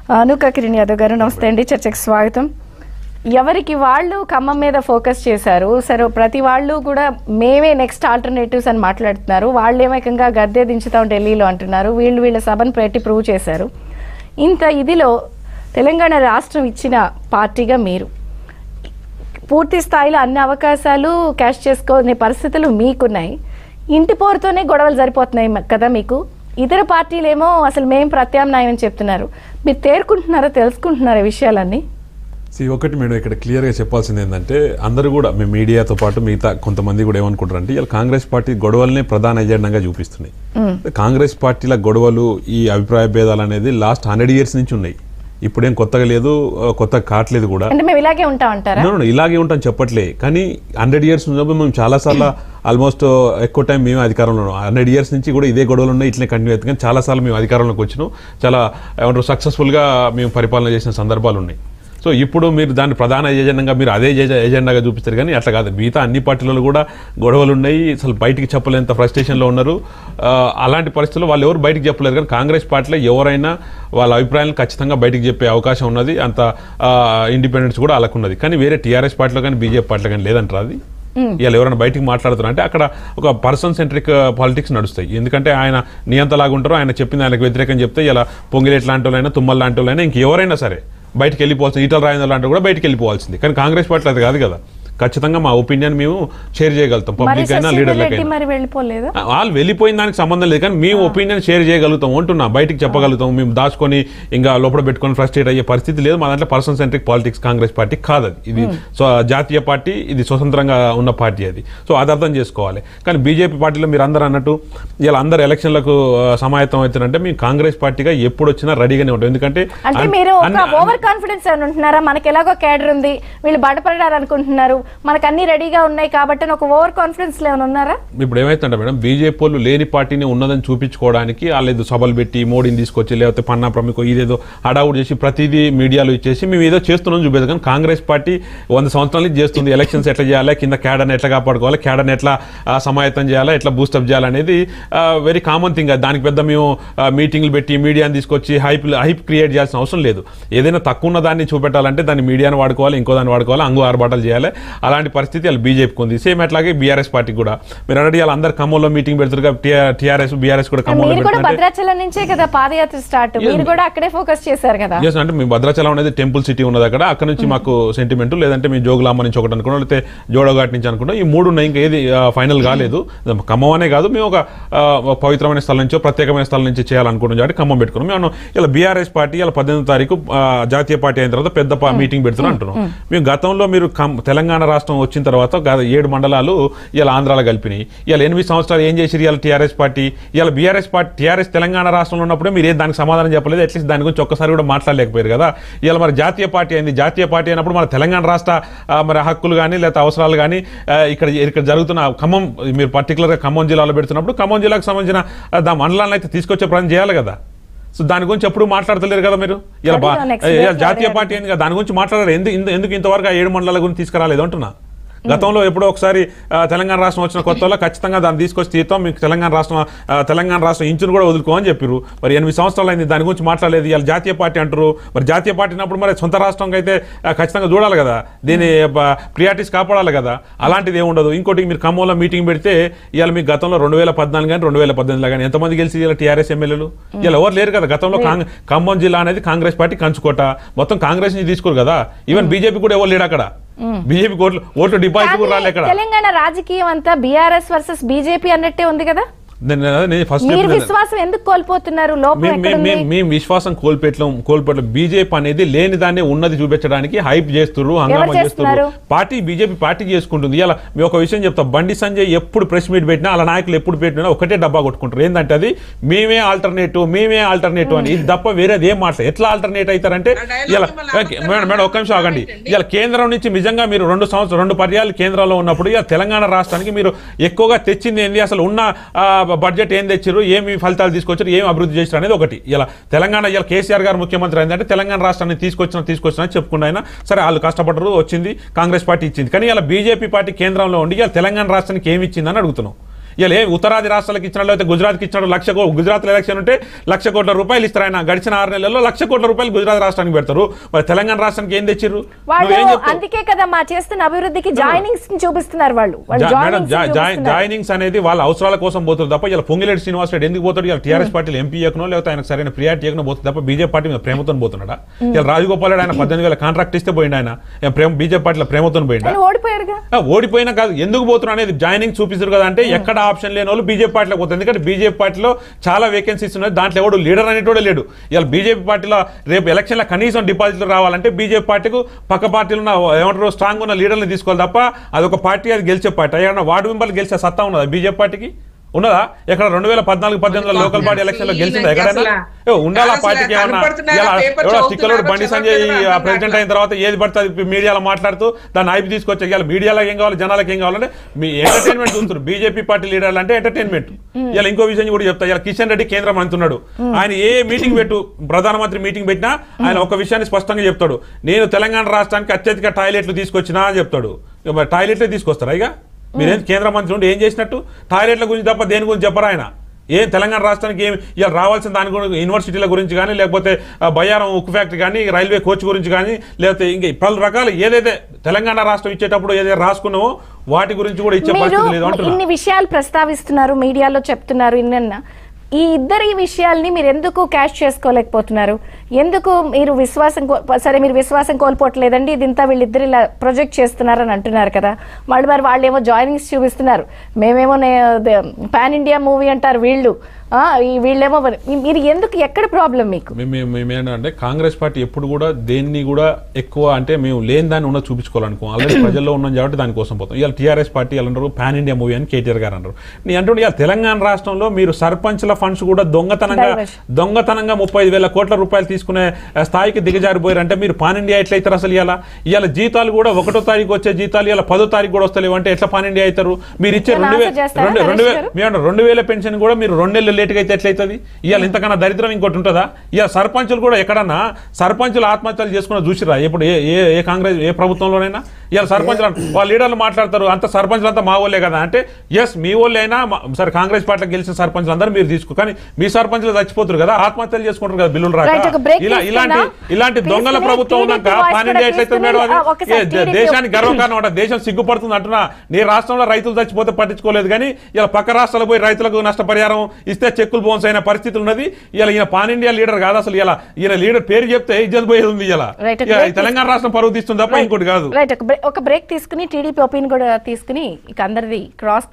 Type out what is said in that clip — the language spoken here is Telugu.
అనుక కిరణ్ యాదవ్ గారు నమస్తే అండి చర్చకు స్వాగతం ఎవరికి వాళ్ళు ఖమ్మం మీద ఫోకస్ చేశారు సరే ప్రతి వాళ్ళు కూడా మేమే నెక్స్ట్ ఆల్టర్నేటివ్స్ అని మాట్లాడుతున్నారు వాళ్ళు ఏమైకంగా గద్దె దించుతాం ఢిల్లీలో అంటున్నారు వీళ్ళు వీళ్ళ సభను పెట్టి ప్రూవ్ చేశారు ఇంత ఇదిలో తెలంగాణ రాష్ట్రం ఇచ్చిన పార్టీగా మీరు పూర్తి స్థాయిలో అన్ని అవకాశాలు క్యాష్ చేసుకునే పరిస్థితులు మీకున్నాయి ఇంటి పోరుతోనే గొడవలు సరిపోతున్నాయి మ- కదా మీకు ఇతర పార్టీలేమో అసలు మేము ప్రత్యామ్నాయం అని చెప్తున్నారు మీరు తేరుకుంటున్నారా తెలుసుకుంటున్నారా ఈ విషయాలన్నీ See, ఒకటి మేడం ఇక్కడ క్లియర్గా చెప్పాల్సింది ఏంటంటే అందరూ కూడా మీ మీడియాతో పాటు మిగతా కొంతమంది కూడా ఏమనుకుంటారంటే ఇలా కాంగ్రెస్ పార్టీ గొడవల్ని ప్రధాన ఎజెండాగా చూపిస్తున్నాయి కాంగ్రెస్ పార్టీల గొడవలు ఈ అభిప్రాయ భేదాలు అనేది లాస్ట్ హండ్రెడ్ ఇయర్స్ నుంచి ఉన్నాయి ఇప్పుడేం కొత్తగా లేదు ఆ, కొత్తగా కావట్లేదు కూడా అంటే మేము ఇలాగే ఉంటాం అంటారా No, no, no, ఇలాగే ఉంటాం చెప్పట్లే కానీ హండ్రెడ్ ఇయర్స్ ఉన్నప్పుడు మేము చాలాసార్లు ఆల్మోస్ట్ ఎక్కువ టైం మేము అధికారంలో ఉన్నాం హండ్రెడ్ ఇయర్స్ నుంచి కూడా ఇదే గొడవలు ఉన్నాయి ఇట్లనే కంటిన్యూ అవుతుంది కానీ చాలాసార్లు మేము అధికారంలోకి వచ్చినాం చాలా ఏమంటారు సక్సెస్ఫుల్గా మేము పరిపాలన చేసిన సందర్భాలు ఉన్నాయి సో ఇప్పుడు మీరు దాన్ని ప్రధాన ఏజెండాగా మీరు అదే ఏజె- ఏజెండాగా చూపిస్తారు కానీ అట్లా కాదు మిగతా అన్ని పార్టీలలో కూడా గొడవలు ఉన్నాయి అసలు బయటికి చెప్పలేంత ఫ్రస్ట్రేషన్లో ఉన్నారు ఆ, అలాంటి పరిస్థితుల్లో వాళ్ళు ఎవరు బయటికి చెప్పలేరు కానీ కాంగ్రెస్ పార్టీలో ఎవరైనా వాళ్ళ అభిప్రాయాలను ఖచ్చితంగా బయటికి చెప్పే అవకాశం ఉన్నది అంత ఇండిపెండెన్స్ కూడా వాళ్ళకు ఉన్నది కానీ వేరే టీఆర్ఎస్ పార్టీలో కానీ బీజేపీ పార్టీలో కానీ లేదంటారు అది ఇవాళ ఎవరైనా బయటికి మాట్లాడుతున్నారు అంటే అక్కడ ఒక పర్సన్ సెంట్రిక్ పాలిటిక్స్ నడుస్తాయి ఎందుకంటే ఆయన నియంతలాగా ఉంటారో ఆయన చెప్పింది ఆయనకు వ్యతిరేకం చెప్తే ఇలా పొంగిలేట్ లాంటి వాళ్ళైనా తుమ్మల్ లాంటి వాళ్ళైనా ఇంకెవరైనా సరే బయటికి వెళ్ళిపోవాల్సింది ఈటల రాజేంద్ర లాంటి కూడా బయటికి వెళ్ళిపోవాల్సింది కానీ కాంగ్రెస్ పార్టీ అది కాదు కదా ఖచ్చితంగా మా ఒపీనియన్ మేము షేర్ చేయగలుగుతాం మరి పబ్లిక్ అయినా శశి లీడర్లకైనా రెడ్డి మరి వెళ్ళిపోలేదా ఆ, వాళ్ళు వెళ్ళిపోయిన దానికి సంబంధం లేదు కానీ మేము ఒపీనియన్ షేర్ చేయగలుగుతాం అంటున్నా బయటికి చెప్పగలుగుతాం మేము దాచుకొని ఇంకా లోపల పెట్టుకొని ఫ్రస్ట్రేట్ అయ్యే పరిస్థితి లేదు మా దాంట్లో person centric politics Congress party కాదు అది ఇది సో జాతీయ పార్టీ ఇది స్వతంత్రంగా ఉన్న పార్టీ అది సో అది అర్థం చేసుకోవాలి కానీ బీజేపీ పార్టీలో మీరు అందరూ అన్నట్టు ఇలా అందరు ఎలక్షన్లకు ఆ, సమాయత్తం అవుతారంటే మేము కాంగ్రెస్ పార్టీగా ఎప్పుడు వచ్చినా రెడీగానే ఉంటాం ఎందుకంటే అంటే అన్- మీరు ఒక అన్ని- ఓవర్ కాన్ఫిడెన్స్ అని ఉంటున్నారా మనకి ఎలాగో క్యాడర్ ఉంది వీళ్ళు బయటపడారు అనుకుంటున్నారు మనకు అన్ని రెడీగా ఉన్నాయి కాబట్టి అని ఒక ఓవర్ కాన్ఫిడెన్స్ లో ఏమైనా ఉన్నారా ఇప్పుడు ఏమైతుందంటే మేడం బీజేపీ వాళ్ళు లేని పార్టీని ఉన్నదని చూపించుకోవడానికి వాళ్ళు ఏదో సభలు పెట్టి మోడీని తీసుకొచ్చి లేకపోతే పన్నా ప్రముఖ ఇదేదో హడావుడు చేసి ప్రతిదీ మీడియాలో ఇచ్చేసి మేము ఏదో చేస్తున్నాం చూపేది కానీ కాంగ్రెస్ పార్టీ వంద సంవత్సరాల నుంచి చేస్తుంది ఎలక్షన్స్ ఎట్లా చేయాలి కింద క్యాడర్ని ఎట్లా కాపాడుకోవాలి క్యాడర్ని ఎట్లా ఆ, సమాయత్తం చేయాలి ఎట్లా బూస్టప్ చేయాలనేది వెరీ కామన్ థింగ్ దానికి పెద్ద మేము ఆ, మీటింగ్లు పెట్టి మీడియాని తీసుకొచ్చి హైప్ హైప్ క్రియేట్ చేయాల్సిన అవసరం లేదు ఏదైనా తక్కువ ఉన్న దాన్ని చూపెట్టాలంటే దాన్ని మీడియాని వాడుకోవాలి ఇంకో దాన్ని వాడుకోవాలి అంగు ఆర్భాటాలు చేయాలి అలాంటి పరిస్థితి వాళ్ళు బీజేపీకి ఉంది సేమ్ అట్లాగే బీఆర్ఎస్ పార్టీ కూడా మీరు ఆల్రెడీ వాళ్ళు అందరు ఖమ్మంలో మీటింగ్ పెడుతున్నారు టీఆర్ఎస్ బీఆర్ఎస్ కూడా ఖమ్మంలో మీరు కూడా పెడుతుంటే భద్రాచలం నుంచే కదా పాదయాత్ర స్టార్ట్ మీరు కూడా అక్కడే ఫోకస్ చేశారు కదా ఎస్ అంటే మీ భద్రాచలం అనేది టెంపుల్ సిటీ ఉన్నది అక్కడ అక్కడ నుంచి మాకు సెంటిమెంట్ లేదంటే మీ జోగులాంబ నుంచి ఒకటి అనుకున్నాం లేకపోతే జోడోఘాట్ నుంచి అనుకున్నాం ఈ మూడు ఉన్నాయి ఇంకా ఏది ఫైనల్ కాలేదు ఖమ్మం అనే కాదు మేము ఒక ఆ, ఒక పవిత్రమైన స్థలం నుంచో ప్రత్యేకమైన స్థలం నుంచి చేయాలనుకుంటున్నాం కాబట్టి ఖమ్మం పెట్టుకున్నాం మేము అన్నాం, ఇలా బీఆర్ఎస్ పార్టీ ఇలా పద్దెనిమిది తారీఖు ఆ, జాతీయ పార్టీ అయిన తర్వాత పెద్ద పా- మీటింగ్ పెడుతున్నాం అంటున్నాం మేము గతంలో మీరు ఖమ్- తెలంగాణ రాష్ట్రం వచ్చిన తర్వాత గత ఏడు మండలాలు ఇలా ఆంధ్రాలో కలిపినాయి ఇలా ఎనిమిది సంవత్సరాలు ఏం చేసిరు ఇలా టీఆర్ఎస్ పార్టీ ఇలా బీఆర్ఎస్ పార్టీ టీఆర్ఎస్ తెలంగాణ రాష్ట్రంలో ఉన్నప్పుడే మీరు ఏం దానికి సమాధానం చెప్పలేదు అట్లీస్ట్ దాని గురించి ఒక్కసారి కూడా మాట్లాడలేకపోయారు కదా ఇలా మరి జాతీయ పార్టీ అయింది జాతీయ పార్టీ అయినప్పుడు మన తెలంగాణ రాష్ట్ర ఆ, మరి హక్కులు కానీ లేకపోతే అవసరాలు కానీ ఆ, ఇక్కడ ఇక్కడ జరుగుతున్న ఖమ్మం మీరు పర్టికులర్గా ఖమ్మం జిల్లాలో పెడుతున్నప్పుడు ఖమ్మం జిల్లాకు సంబంధించిన ఆ, దా మండలాలను అయితే తీసుకొచ్చే ప్రయత్నం చేయాలి కదా సో దాని గురించి ఎప్పుడు మాట్లాడతలేరు కదా మీరు ఇలా బా- అడిగాను, next ఇలా day జాతీయ అడిగాను. పార్టీ అయింది కదా దాని గురించి మాట్లాడారు ఎందుకు ఇంత- ఎందుకు ఇంతవరకు ఆ ఏడు మండలాల గురించి తీసుకురాలేదు అంటున్నా గతంలో ఎప్పుడో ఒకసారి ఆ, తెలంగాణ రాష్ట్రం వచ్చిన కొత్తలో ఖచ్చితంగా దాన్ని తీసుకొచ్చి తీస్తాం మీకు తెలంగాణ రాష్ట్రం ఆ, తెలంగాణ రాష్ట్రం ఇంచును కూడా వదులుకో అని చెప్పారు మరి ఎనిమిది సంవత్సరాలు అయింది దాని గురించి మాట్లాడలేదు ఇవాళ జాతీయ పార్టీ అంటారు మరి జాతీయ పార్టీ అయినప్పుడు మరి సొంత రాష్ట్రంకి అయితే ఆ, ఖచ్చితంగా చూడాలి కదా దీని ప్రియారిటీస్ కాపాడాలి కదా అలాంటిది ఏమి ఉండదు ఇంకోటి మీరు ఖమ్మంలో మీటింగ్ పెడితే ఇవాళ మీకు గతంలో రెండు వేల పద్నాలుగు కానీ రెండు వేల పద్దెనిమిదిలో కానీ ఎంతమంది గెలిచి ఇలా టీఆర్ఎస్ ఎమ్మెల్యేలు ఇలా ఎవరు లేరు కదా గతంలో కాంగ్- ఖమ్మం జిల్లా అనేది కాంగ్రెస్ పార్టీ కంచుకోట మొత్తం కాంగ్రెస్ నుంచి తీసుకోరు కదా ఈవెన్ బీజేపీ కూడా ఎవరు లేడు అక్కడ బీజేపీ ఓట్లు ఓట్లు డిపాజిట్ కూడా రాలే అక్కడ తెలంగాణ రాజకీయం అంతా బీఆర్ఎస్ వర్సెస్ బీజేపీ అన్నట్టే ఉంది కదా నేను నేను ఫస్ట్ మీరు విశ్వాసం ఎందుకు కోల్పోతున్నారు లోపం మేము ఎక్కడ ఉంది? మేము మేము విశ్వాసం కోల్పెట్టలేం కోల్పెట్టలేం బీజేపీ అనేది లేని దాన్ని ఉన్నది చూపించడానికి హైప్ చేస్తున్నారు హంగామా చేస్తున్నారు? చేస్తున్నారు పార్టీ బీజేపీ పార్టీ చేసుకుంటుంది ఇలా మీ ఒక విషయం చెప్తా బండి సంజయ్ ఎప్పుడు ప్రెస్ మీట్ పెట్టినా అలా నాయకులు ఎప్పుడు పెట్టినా ఒకటే డబ్బా కొట్టుకుంటారు ఏంటంటే అది మేమే ఆల్టర్నేటివ్ మేమే ఆల్టర్నేటివ్ అని ఇది తప్ప వేరేది ఏం మాట్లాడు ఎట్లా ఆల్టర్నేట్ అవుతారంటే ఇలా ఓకే, మేడం మేడం ఒక్క నిమిషం ఆగండి ఇలా కేంద్రం నుంచి నిజంగా మీరు రెండు సంవత్సరం రెండు పర్యాలు కేంద్రంలో ఉన్నప్పుడు ఇలా తెలంగాణ రాష్ట్రానికి మీరు ఎక్కువగా తెచ్చింది ఏంది అసలు ఉన్న ఆ, బడ్జెట్ ఏం తెచ్చారు ఏమి ఫలితాలు తీసుకొచ్చారు ఏమి అభివృద్ధి చేశారు అనేది ఒకటి ఇలా తెలంగాణ ఇలా కేసీఆర్ గారు ముఖ్యమంత్రి అయిందంటే తెలంగాణ రాష్ట్రాన్ని తీసుకొచ్చిన తీసుకొచ్చిన అని చెప్పుకుండా ఆయన సరే వాళ్ళు కష్టపడరు వచ్చింది కాంగ్రెస్ పార్టీ ఇచ్చింది కానీ ఇలా బీజేపీ పార్టీ కేంద్రంలో ఉండి ఇలా తెలంగాణ రాష్ట్రానికి ఏమి ఇచ్చిందని అడుగుతున్నాం ఇలా ఏం ఉత్తరాది రాష్ట్రాలకు ఇచ్చినాడు లేకపోతే గుజరాత్కి ఇచ్చినాడు లక్ష కో- గుజరాత్ ఎలక్షన్ ఉంటే లక్ష కోట్ల రూపాయలు ఇస్తారు ఆయన గడిచిన ఆరు నెలల్లో లక్ష కోట్ల రూపాయలు గుజరాత్ రాష్ట్రానికి పెడతారు మరి తెలంగాణ రాష్ట్రానికి ఏం తెచ్చిర్రు వాళ్ళు నువ్వేం చెప్తావు అందుకే కదా మా చేస్తున్న అభివృద్ధికి జాయినింగ్స్ చూపిస్తున్నారు వాళ్ళు వాళ్ళు జా- మేడం joinings జా- ని జా- చూపిస్తున్నారు. జాయినింగ్స్ అనేది వాళ్ళ అవసరాల కోసం పోతుంది తప్ప ఇలా పొంగిలేటి శ్రీనివాస్ రెడ్డి ఎందుకు పోతాడు ఇలా టీఆర్ఎస్ పార్టీలు ఎంపీ ఎక్కనో లేకపోతే ఆయనకు సరైన ప్రియారిటీ ఎక్కనో పోతుంది తప్ప బీజేపీ పార్టీ మీద ప్రేమతో పోతున్నాడా ఇలా రాజగోపాల్ రెడ్డి ఆయన పద్దెనిమిది వేల కాంట్రాక్ట్ ఇస్తే పోయిండు ఆయన ఏం ప్రేమ బీజేపీ పార్టీలో ప్రేమతో పోయిండా ఆయన ఓడిపోయారుగా ఆ, ఓడిపోయినా కాదు ఎందుకు పోతున్నారు అనేది జాయినింగ్ చూపిస్తారు కదా అంటే ఎక్కడ ఆప్షన్ లేని వాళ్ళు బీజేపీ పార్టీలో పోతుంది ఎందుకంటే బీజేపీ పార్టీలో చాలా వేకెన్సీస్ ఉన్నాయి దాంట్లో ఎవడు లీడర్ అనేటోడే లేడు ఇలా బీజేపీ పార్టీలో రేపు ఎలక్షన్లో కనీసం డిపాజిట్లు రావాలంటే బీజేపీ పార్టీకు పక్క పార్టీలో ఉన్న ఏమంటారు స్ట్రాంగ్ ఉన్న లీడర్ని తీసుకోవాలి తప్ప అదొక పార్టీ అది గెలిచే పార్టీ ఏమన్నా వార్డు మెంబర్లు గెలిచే సత్తా ఉన్నదా బీజేపీ పార్టీకి ఉన్నదా ఎక్కడ రెండు వేల పద్నాలుగు పద్దెనిమిదిలో లోకల్ బాడీ ఎలక్షన్ లో గెలిచిందా ఎక్కడైనా ఏ, ఉండాలా అసలు పార్టీకి ఏమన్నా కనపడుతున్నారా? ఇలా పేపర్ ఎవడో స్టిక్కర్ చదువుతున్నారా? బండి సంజయ్ చదవట్లేదా? అర్థం ప్రెసిడెంట్ అయిన తర్వాత ఏది పడుతుంది మీడియాలో మాట్లాడుతూ దాన్ని ఐపీ తీసుకొచ్చి ఇవాళ మీడియాలో ఏం కావాలి జనాలకు ఏం కావాలంటే మీ ఎంటర్టైన్మెంట్ చూస్తారు బీజేపీ పార్టీ లీడర్లు అంటే ఎంటర్టైన్మెంట్ ఇలా ఇంకో విషయం కూడా చెప్తా ఇలా కిషన్ రెడ్డి కేంద్ర మంత్రి ఉన్నాడు ఆయన ఏ మీటింగ్ పెట్టు ప్రధానమంత్రి మీటింగ్ పెట్టినా ఆయన ఒక విషయాన్ని స్పష్టంగా చెప్తాడు నేను తెలంగాణ రాష్ట్రానికి అత్యధిక టాయిలెట్లు తీసుకొచ్చినా అని చెప్తాడు ఇక మరి టాయిలెట్లే తీసుకొస్తారా ఇక మీరేం కేంద్ర మంత్రి ఉండి ఏం చేసినట్టు టాయిలెట్ల గురించి తప్ప దేని గురించి చెప్పరా ఆయన ఏం తెలంగాణ రాష్ట్రానికి ఏం ఇలా రావాల్సిన దాని గురించి యూనివర్సిటీల గురించి కానీ లేకపోతే ఆ, బయ్యారం ఉక్కు ఫ్యాక్టరీ కానీ రైల్వే కోచ్ గురించి కానీ లేకపోతే ఇంకా పలు రకాలు ఏదైతే తెలంగాణ రాష్ట్రం ఇచ్చేటప్పుడు ఏదైతే రాసుకున్నామో వాటి గురించి కూడా ఇచ్చే మీరు పరిస్థితి లేదు అంటున్నా ఇన్ని విషయాలు ప్రస్తావిస్తున్నారు మీడియాలో చెప్తున్నారు ఇన్న ఈ ఇద్దరి విషయాల్ని మీరు ఎందుకు క్యాష్ చేసుకోలేకపోతున్నారు ఎందుకు మీరు విశ్వాసం కో- సరే మీరు విశ్వాసం కోల్పోవట్లేదండి ఇదింతా వీళ్ళిద్దరు ఇలా ప్రొజెక్ట్ చేస్తున్నారని అంటున్నారు కదా మళ్ళీ మరి వాళ్ళు ఏమో జాయినింగ్స్ చూపిస్తున్నారు మేమేమో పాన్ ఇండియా మూవీ అంటారు వీళ్ళు ఆ, ఈ వీళ్ళేమో మరి- మీరు ఎందుకు ఎక్కడ ప్రాబ్లం మీకు మేము మేము- మేము ఏంటంటే కాంగ్రెస్ పార్టీ ఎప్పుడు కూడా దేన్ని కూడా ఎక్కువ అంటే మేము లేని దాన్ని ఉన్న చూపించుకోవాలనుకో ఆల్రెడీ ప్రజల్లో ఉన్నాం కాబట్టి దానికోసం పోతాం ఇవాళ టీఆర్ఎస్ పార్టీ వాళ్ళు అంటారు పాన్ ఇండియా మూవీ అని కేటీఆర్ గారు అంటారు నీ అంటుండే ఇవాళ తెలంగాణ రాష్ట్రంలో మీరు సర్పంచ్ల ఫండ్స్ కూడా దొంగతనంగా Diversion. దొంగతనంగా ముప్పై ఐదు వేల కోట్ల రూపాయలు తీసుకునే ఆ, స్థాయికి దిగజారిపోయారంటే మీరు పాన్ ఇండియా ఎట్లయితారు అసలు ఇవాళ ఇవాళ జీతాలు కూడా ఒకటో తారీఖు వచ్చే జీతాలు ఇవాళ పదో తారీఖు కూడా వస్తలేవు అంటే ఎట్లా పాన్ ఇండియా అవుతారు మీరు ఇచ్చే ఏమైనా రెండు ఆఫర్ చేస్తారా రెండు రెండు నరేష్ వేల గారు? మేము రెండు వేల పెన్షన్ కూడా మీరు రెండు నెలలు లేట్గా అయితే ఎట్లయితుంది ఇవాళ ఇంతకన్నా దరిద్రం ఇంకోటి ఉంటుందా ఇవాళ సర్పంచులు కూడా ఎక్కడన్నా సర్పంచులు ఆత్మహత్యలు చేసుకున్న చూసిరా ఇప్పుడు ఏ ఏ ఏ కాంగ్రెస్ ఏ ప్రభుత్వంలోనైనా ఇవాళ సర్పంచులు అంట- వాళ్ళ లీడర్లు మాట్లాడతారు అంత సర్పంచులు అంతా మా వాళ్ళే కదా అంటే ఎస్ మీ వాళ్ళే అయినా మా- సరే కాంగ్రెస్ పార్టీకి గెలిచిన సర్పంచులు అందరూ మీరు తీసుకో కానీ మీ సర్పంచులు చచ్చిపోతారు కదా ఆత్మహత్యలు చేసుకుంటారు కదా బిల్లులు Right, ఒక రాక break ఇలా ఇలాంటి తీసుకుందాం. ఇలాంటి దొంగల తీసుకుని ప్రభుత్వం ఉన్నాక TDP voice పాన్ కూడా ఇండియా ఎట్లయితే మేడం అది తీసుకుని, ఆ, ఒకసారి ఏ, దే- TDP దేశానికి గర్వకారణం అంట దేశం సిగ్గుపడుతుంది అంటున్నా నీ రాష్ట్రంలో రైతులు చచ్చిపోతే పట్టించుకోలేదు కానీ ఇలా పక్క రాష్ట్రాలకు పోయి రైతులకు నష్టపరిహారం ఇస్తే చెక్కులు బోన్స్ అయిన పరిస్థితి ఉన్నది ఇలా ఈయన పాన్ ఇండియా లీడర్ కాదు అసలు ఇలా ఈయన లీడర్ పేరు చెప్తే ఇజ్జత్ పోయేది ఉంది ఇలా Right, ఇక break తెలంగాణ రాష్ట్రం పరువు తీస్తుంది తప్ప ఇంకోటి కాదు రైట్ ఒక బ్రేక్ ఒక బ్రేక్ తీసుకుని టీడీపీ ఒపీనియన్ కూడా తీసుకుని ఇక అందరిది క్రాస్